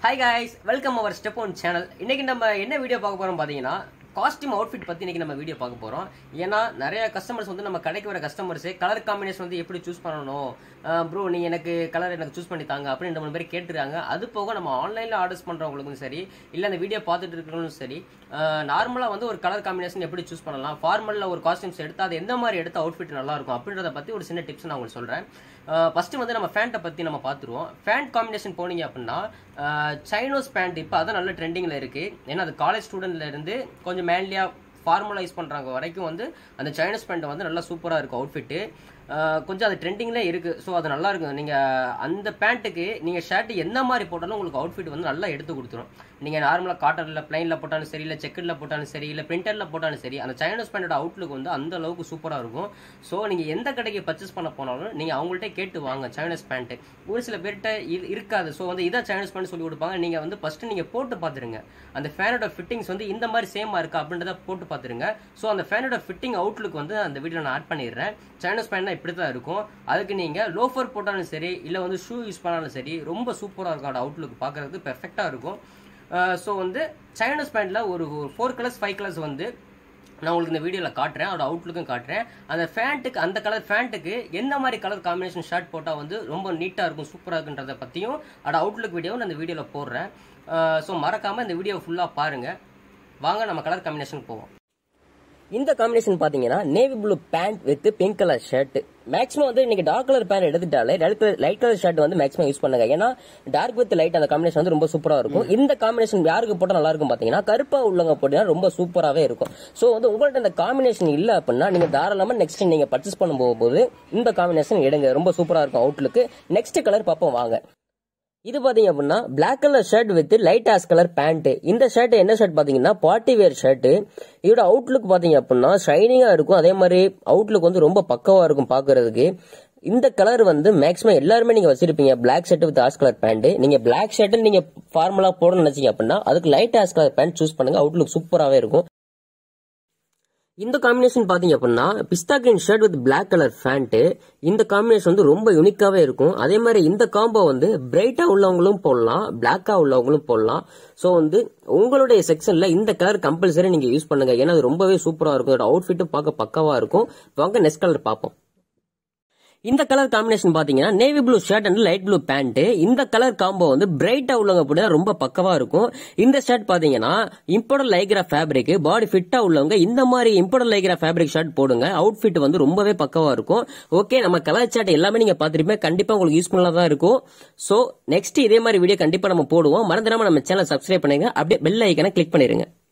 hi guys welcome our step one channel இன்னைக்கு நம்ம என்ன வீடியோ பார்க்க போறோம் பார்த்தீங்கன்னா காஸ்டியூம் அவுட்ஃபிட் பற்றி இன்னைக்கு நம்ம வீடியோ பார்க்க போகிறோம் ஏன்னா நிறைய கஸ்டமர்ஸ் வந்து நம்ம கடைக்கு வர கஸ்டமர்ஸே கலர் காம்பினேஷன் வந்து எப்படி சூஸ் பண்ணணும் ப்ரோ நீ எனக்கு கலர் எனக்கு சூஸ் பண்ணி தாங்க அப்படின்னு ரெண்டு மூணு பேர் கேட்டுருக்காங்க அது போக நம்ம ஆன்லைனில் ஆர்டர்ஸ் பண்ணுறவங்களுக்கும் சரி இல்லை அந்த வீடியோ பார்த்துட்டு இருக்கிறவங்களும் சரி நார்மலாக வந்து ஒரு கலர் காம்பினேஷன் எப்படி சூஸ் பண்ணலாம் ஃபார்மலில் ஒரு காஸ்டியூம்ஸ் எடுத்து அது எந்த மாதிரி எடுத்து அவுட்ஃபிட் நல்லா இருக்கும் அப்படின்றத பற்றி ஒரு சின்ன டிப்ஸ் நான் உங்களுக்கு சொல்கிறேன் ஃபர்ஸ்ட் வந்து நம்ம ஃபேண்ட்டை பற்றி நம்ம பார்த்துருவோம் ஃபேண்ட் காம்பினேஷன் போனீங்க அப்படின்னா சைனோஸ் பேண்ட் இப்போ அதான் நல்ல ட்ரெண்டிங்கில் இருக்குது ஏன்னா அது காலேஜ் ஸ்டூடெண்ட்ல இருந்து கொஞ்சம் மேன்லியாக ஃபார்மலைஸ் பண்ணுறாங்க வரைக்கும் வந்து அந்த சைனீஸ் பேண்ட் வந்து நல்லா சூப்பராக இருக்கும் அவுட்ஃபிட்டு கொஞ்சம் அது ட்ரெண்டிங்கில் இருக்குது ஸோ அது நல்லா இருக்கும் நீங்கள் அந்த பேண்ட்டுக்கு நீங்கள் ஷர்ட் எந்த மாதிரி போட்டாலும் உங்களுக்கு அவுட்ஃபிட் வந்து நல்லா எடுத்து கொடுத்துரும் நீங்கள் நார்மலாக காட்டனில் பிளைனில் போட்டாலும் சரி இல்லை செக்கரில் போட்டாலும் சரி இல்லை பிரிண்டரில் போட்டாலும் சரி அந்த சைனீஸ் பேண்டோட அவுட்லுக் வந்து அந்த அளவுக்கு சூப்பராக இருக்கும் ஸோ நீங்கள் எந்த கடைக்கு பர்ச்சேஸ் பண்ண போனாலும் நீங்கள் அவங்கள்ட்ட கேட்டு வாங்க சைனீஸ் பேண்ட்டு ஒரு சில பேர்கிட்ட இரு- இருக்காது ஸோ வந்து இதான் சைனீஸ் பேண்ட் சொல்லி கொடுப்பாங்க நீங்கள் வந்து ஃபஸ்ட்டு நீங்கள் போட்டு பார்த்துருங்க அந்த ஃபேனோட ஃபிட்டிங்ஸ் வந்து இந்த மாதிரி சேமாக இருக்கா அப்படின்றத போட்டு பார்த்துருங்க ஸோ அந்த ஃபேனோட ஃபிட்டிங் அவுட்லுக் வந்து அந்த வீடியோவில் நான் ஆட் பண்ணிடுறேன் சைனீஸ் பேண்ட்னா இப்படி தான் இருக்கும் அதுக்கு நீங்கள் லோஃபர் போட்டாலும் சரி இல்லை வந்து ஷூ யூஸ் பண்ணாலும் சரி ரொம்ப சூப்பராக இருக்கும் அந்த அவுட்லுக் பார்க்கறதுக்கு பெர்ஃபெக்டாக இருக்கும் ஸோ வந்து சைனீஸ் பேண்டில் ஒரு ஃபோர் கலர்ஸ் ஃபைவ் கலர்ஸ் வந்து நான் உங்களுக்கு இந்த வீடியோவில் காட்டுறேன் அதோட அவுட்லுக்கும் காட்டுறேன் அந்த ஃபேண்ட்டுக்கு அந்த கலர் ஃபேண்ட்டுக்கு எந்த மாதிரி கலர் காம்பினேஷன் ஷர்ட் போட்டால் வந்து ரொம்ப நீட்டாக இருக்கும் சூப்பராக இருக்குன்றத பற்றியும் அதோட அவுட்லுக் வீடியோவும் நான் இந்த வீடியோவில் போடுறேன் ஸோ மறக்காமல் இந்த வீடியோ ஃபுல்லாக பாருங்கள் வாங்க நம்ம கலர் காம்பினேஷன் போவோம் இந்த காம்பினேஷன் பாத்தீங்கன்னா navy blue pant with pink colour shirt maximum வந்து இன்னைக்கு டார்க் கலர் பேண்ட் எடுத்துட்டாலே light colour light colour shirt வந்து மேக்ஸிமம் யூஸ் பண்ணுங்க ஏன்னா டார்க் வித் லைட் அந்த காம்பினேஷன் வந்து ரொம்ப சூப்பரா இருக்கும் இந்த காம்பினேஷன் யாருக்கு போட்டா நல்லா இருக்கும் பாத்தீங்கன்னா கருப்பா உள்ளவங்க போட்டீங்கன்னா ரொம்ப சூப்பராகவே இருக்கும் ஸோ வந்து உங்கள்ட்ட இந்த காம்பினேஷன் இல்ல அப்படின்னா நீங்க தாராளமா நெக்ஸ்ட் நீங்க பர்ச்சேஸ் பண்ணும் போகும்போது இந்த காம்பினேஷன் எடுங்க ரொம்ப சூப்பரா இருக்கும் அவுட்லுக்கு நெக்ஸ்ட் கலர் பார்ப்போம் வாங்க இது பாத்தீங்க அப்படின்னா Black colour shirt with light ash colour pant இந்த ஷர்ட் என்ன ஷர்ட் பாத்தீங்கன்னா பார்ட்டி வேர் ஷர்ட் இதோட அவுட்லுக் பாத்தீங்க அப்படின்னா ஷைனிங்கா இருக்கும் அதே மாதிரி அவுட்லுக் வந்து ரொம்ப பக்கவா இருக்கும் பாக்குறதுக்கு இந்த கலர் வந்து மேக்ஸிமம் எல்லாருமே நீங்க வச்சிருப்பீங்க Black shirt with ash colour pant நீங்க Black ஷர்ட் நீங்க ஃபார்முலா போடணும்னு நினைச்சீங்க அப்படின்னா அதுக்கு light ash colour pant choose பண்ணுங்க அவுட்லுக் சூப்பராகவே இருக்கும் இந்த காம்பினேஷன் பாத்தீங்க அப்படின்னா பிஸ்தா green shirt with Black colour pant இந்த காம்பினேஷன் வந்து ரொம்ப யூனிக்காவே இருக்கும் அதே மாதிரி இந்த காம்போ வந்து பிரைட்டா உள்ளவங்களும் போடலாம் பிளாக்கா உள்ளவங்களும் போடலாம் ஸோ வந்து உங்களுடைய செக்ஷன்ல இந்த கலர் கம்பல்சரி நீங்க யூஸ் பண்ணுங்க ஏன்னா அது ரொம்பவே சூப்பரா இருக்கும் இதோட அவுட்ஃபிட்டும் பார்க்க பக்கவா இருக்கும் வாங்க நெக்ஸ்ட் கலர் பார்ப்போம் இந்த கலர் காம்பினேஷன் பாத்தீங்கன்னா navy blue shirt and light blue pant இந்த கலர் காம்போ வந்து பிரைட்டா உள்ளவங்க அப்படின்னா ரொம்ப பக்கவா இருக்கும் இந்த ஷர்ட் பாத்தீங்கன்னா இம்போர்ட் லைக்ரா ஃபேப்ரிக் பாடி ஃபிட்டா உள்ளவங்க இந்த மாதிரி இம்போர்ட் லைக்ரா ஃபேப்ரிக் ஷர்ட் போடுங்க அவுட்ஃபிட் வந்து ரொம்பவே பக்கவா இருக்கும் ஓகே நம்ம கலர் ஷர்ட் எல்லாமே நீங்க பாத்திருப்பீங்க கண்டிப்பா உங்களுக்கு யூஸ்ஃபுல்லா தான் இருக்கும் சோ நெக்ஸ்ட் இதே மாதிரி வீடியோ கண்டிப்பா நம்ம போடுவோம் மறந்துடாம நம்ம சேனல் சப்ஸ்கிரைப் பண்ணுங்க அப்படியே பெல் ஐக்கனை கிளிக் பண்ணிருங்க